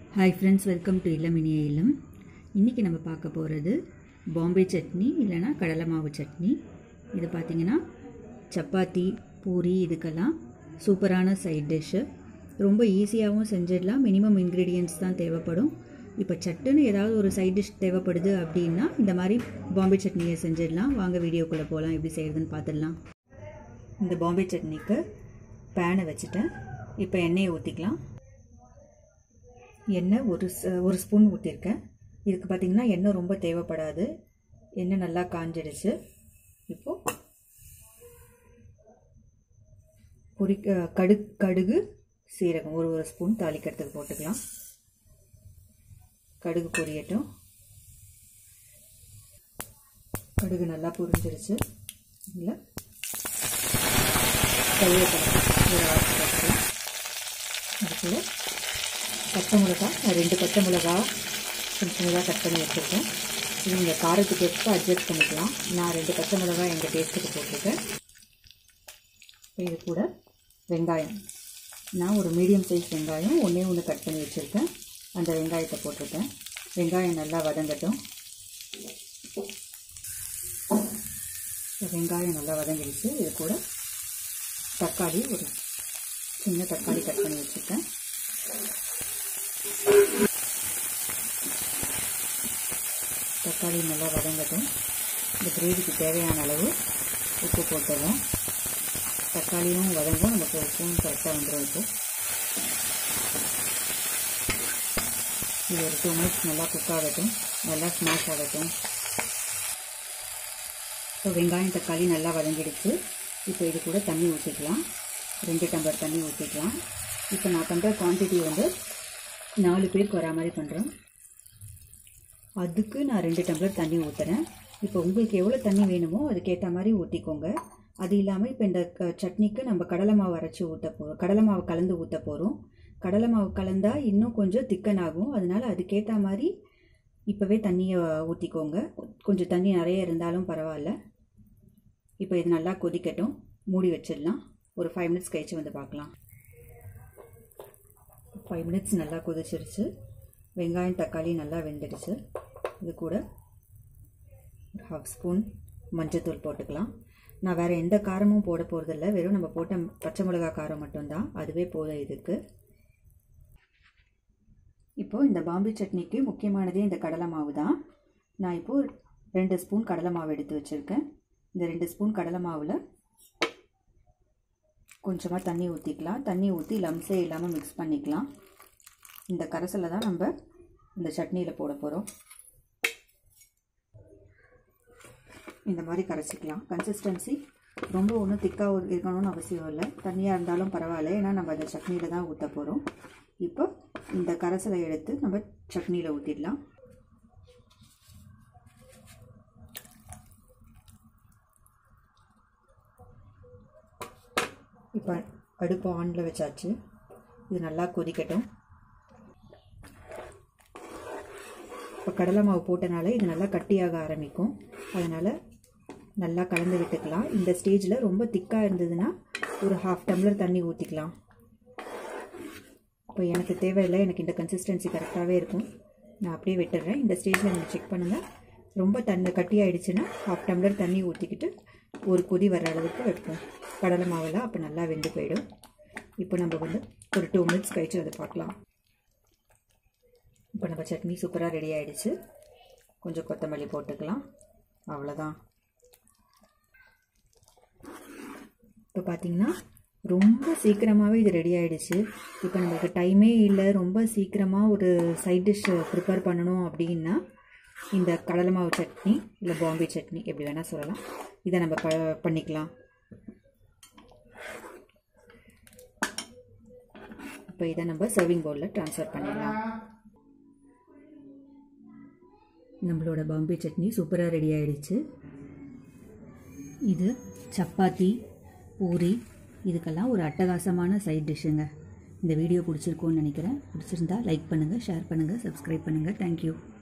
hi friends welcome to இல்லம் இனிய இல்லம் இன்றைக்கி நம்ம பார்க்க போகிறது பாம்பே சட்னி இல்லைன்னா கடலை மாவு சட்னி இது பார்த்திங்கன்னா சப்பாத்தி பூரி இதுக்கெல்லாம் சூப்பரான சைட் டிஷ்ஷு ரொம்ப ஈஸியாகவும் செஞ்சிடலாம் மினிமம் இன்க்ரீடியன்ட்ஸ் தான் தேவைப்படும் இப்போ சட்டுன்னு ஏதாவது ஒரு சைட் டிஷ் தேவைப்படுது அப்படின்னா இந்த மாதிரி பாம்பே சட்னியை செஞ்சிடலாம் வாங்க வீடியோக்குள்ளே போகலாம் எப்படி செய்கிறதுன்னு பார்த்துடலாம் இந்த பாம்பே சட்னிக்கு பேனை வச்சுட்டேன் இப்போ எண்ணெயை ஊற்றிக்கலாம் எண்ணெய் ஒரு ச- ஒரு ஸ்பூன் ஊற்றிருக்கேன் இதுக்கு பார்த்திங்கன்னா எண்ணெய் ரொம்ப தேவைப்படாது எண்ணெய் நல்லா காஞ்சிடுச்சு இப்போது பொரி கடு கடுகு சீரகம் ஒரு ஒரு ஸ்பூன் தாளிக்கிறதுக்கு போட்டுக்கலாம் கடுகு பொரியட்டும் கடுகு நல்லா பொரிஞ்சிடுச்சு இதில் கருவேப்பிலை ஒரு ஆறு போட்டுக்கலாம் அதுக்குள்ள பச்சை மிளகா நான் ரெண்டு பச்சை மிளகா சின்ன சின்னதாக கட் பண்ணி வச்சுருக்கேன் இது நீங்கள் காரத்துக்கு எடுத்து அட்ஜஸ்ட் பண்ணிக்கலாம் நான் ரெண்டு பச்சை மிளகா எங்கள் டேஸ்ட்டுக்கு போட்டிருக்கேன் இப்போ இது கூட வெங்காயம் நான் ஒரு மீடியம் சைஸ் வெங்காயம் ஒன்றே ஒன்று கட் பண்ணி வச்சுருக்கேன் அந்த வெங்காயத்தை போட்டிருக்கேன் வெங்காயம் நல்லா வதங்கட்டும் இப்போ வெங்காயம் நல்லா வதங்கிடுச்சு இது கூட தக்காளி ஒரு சின்ன தக்காளி கட் பண்ணி வச்சுருக்கேன் தக்காளி நல்லா வதங்கட்டும் இந்த கிரேவிக்கு தேவையான அளவு உப்பு போட்டுடலாம் தக்காளியும் வதங்கும் நமக்கு உப்பும் கரெக்டாக வந்துடும் இப்போ இது ஒரு டூ மினிட்ஸ் நல்லா குக் ஆகட்டும் நல்லா ஸ்மாஷ் ஆகட்டும் இப்போ வெங்காயம் தக்காளி நல்லா வதங்கிடுச்சு இப்போ இது கூட தண்ணி ஊற்றிக்கலாம் ரெண்டு டம்ளர் தண்ணி ஊற்றிக்கலாம் இப்போ நான் பண்ணுற குவான்டிட்டி வந்து நாலு பேருக்கு வரா மாதிரி பண்ணுறேன் அதுக்கு நான் ரெண்டு டம்ளர் தண்ணி ஊற்றுறேன் இப்போ உங்களுக்கு எவ்வளோ தண்ணி வேணுமோ அதுக்கேற்ற மாதிரி ஊற்றிக்கோங்க அது இல்லாமல் இப்போ இந்த க- சட்னிக்கு நம்ம கடலை மாவு அரைச்சி ஊற்ற போகிறோம் கடலை மாவு கலந்து ஊற்ற போகிறோம் கடலை மாவு கலந்தா இன்னும் கொஞ்சம் திக்கன் ஆகும் அதனால அதுக்கேற்ற மாதிரி இப்போவே தண்ணியை ஊற்றிக்கோங்க கொஞ்சம் தண்ணி நிறைய இருந்தாலும் பரவாயில்ல இப்போ இது நல்லா கொதிக்கட்டும் மூடி வச்சிடலாம் ஒரு ஃபைவ் மினிட்ஸ் கழிச்சு வந்து பார்க்கலாம் ஃபைவ் மினிட்ஸ் நல்லா கொதிச்சிருச்சு வெங்காயம் தக்காளி நல்லா வெந்துடுச்சு இது கூட ஒரு ஹாஃப் ஸ்பூன் மஞ்சத்தூள் போட்டுக்கலாம் நான் வேறு எந்த காரமும் போட போகிறதில்ல வெறும் நம்ம போட்ட பச்சை மிளகா காரம் மட்டும்தான் அதுவே போதும் இதுக்கு இப்போது இந்த பாம்பே சட்னிக்கு முக்கியமானதே இந்த கடலை மாவு தான் நான் இப்போது ரெண்டு ஸ்பூன் கடலை மாவு எடுத்து வச்சுருக்கேன் இந்த ரெண்டு ஸ்பூன் கடலை மாவில் கொஞ்சமாக தண்ணி ஊற்றிக்கலாம் தண்ணி ஊற்றி லம்ஸே இல்லாமல் மிக்ஸ் பண்ணிக்கலாம் இந்த கரைசலை தான் நம்ம இந்த சட்னியில் போட போகிறோம் இந்த மாதிரி கரைச்சிக்கலாம் கன்சிஸ்டன்சி ரொம்ப ஒன்றும் திக்காக இருக்கணும்னு அவசியம் இல்லை தண்ணியாக இருந்தாலும் பரவாயில்ல ஏன்னா நம்ம அந்த சட்னியில் தான் ஊற்ற போகிறோம் இப்போ இந்த கரைசலை எடுத்து நம்ம சட்னியில் ஊற்றிடலாம் இப்போ அடுப்பு ஆனில் வச்சாச்சு இது நல்லா கொதிக்கட்டும் இப்போ கடலை மாவு போட்டனால இது நல்லா கட்டியாக ஆரம்பிக்கும் அதனால் நல்லா கலந்து விட்டுக்கலாம் இந்த ஸ்டேஜில் ரொம்ப திக்காக இருந்ததுன்னா ஒரு ஹாஃப் டம்ளர் தண்ணி ஊற்றிக்கலாம் இப்போ எனக்கு தேவையில்லை எனக்கு இந்த கன்சிஸ்டன்சி கரெக்டாகவே இருக்கும் நான் அப்படியே விட்டுடுறேன் இந்த ஸ்டேஜில் நீங்கள் செக் பண்ணுங்கள் ரொம்ப தண்ணி கட்டி ஆயிடுச்சுன்னா ஹாஃப் டம்ளர் தண்ணி ஊற்றிக்கிட்டு ஒரு கொதி வர அளவுக்கு வைப்போம் கடலை மாவெல்லாம் அப்போ நல்லா வெந்து போயிடும் இப்போ நம்ம வந்து ஒரு டூ மினிட்ஸ் கழிச்சு அதை பார்க்கலாம் இப்போ நம்ம சட்னி சூப்பராக ரெடி ஆயிடுச்சு கொஞ்சம் கொத்தமல்லி போட்டுக்கலாம் அவ்வளோதான் இப்போ பார்த்தீங்கன்னா ரொம்ப சீக்கிரமாகவே இது ரெடி ஆயிடுச்சு இப்போ நம்மளுக்கு டைமே இல்லை ரொம்ப சீக்கிரமாக ஒரு சைட் டிஷ் ப்ரிப்பேர் பண்ணணும் அப்படின்னா இந்த கடலை மாவு சட்னி இல்லை பாம்பே சட்னி எப்படி வேணால் சொல்லலாம் இதை நம்ம ப பண்ணிக்கலாம் இப்போ இதை நம்ம சர்விங் பவுலில் ட்ரான்ஸ்ஃபர் பண்ணிடலாம் நம்மளோட பாம்பே சட்னி சூப்பராக ரெடி ஆயிடுச்சு இது சப்பாத்தி பூரி இதுக்கெல்லாம் ஒரு அட்டகாசமான சைட் டிஷ்ஷுங்க இந்த வீடியோ பிடிச்சிருக்கோன்னு நினைக்கிறேன் பிடிச்சிருந்தா லைக் பண்ணுங்கள் ஷேர் பண்ணுங்கள் சப்ஸ்கிரைப் பண்ணுங்கள் தேங்க்யூ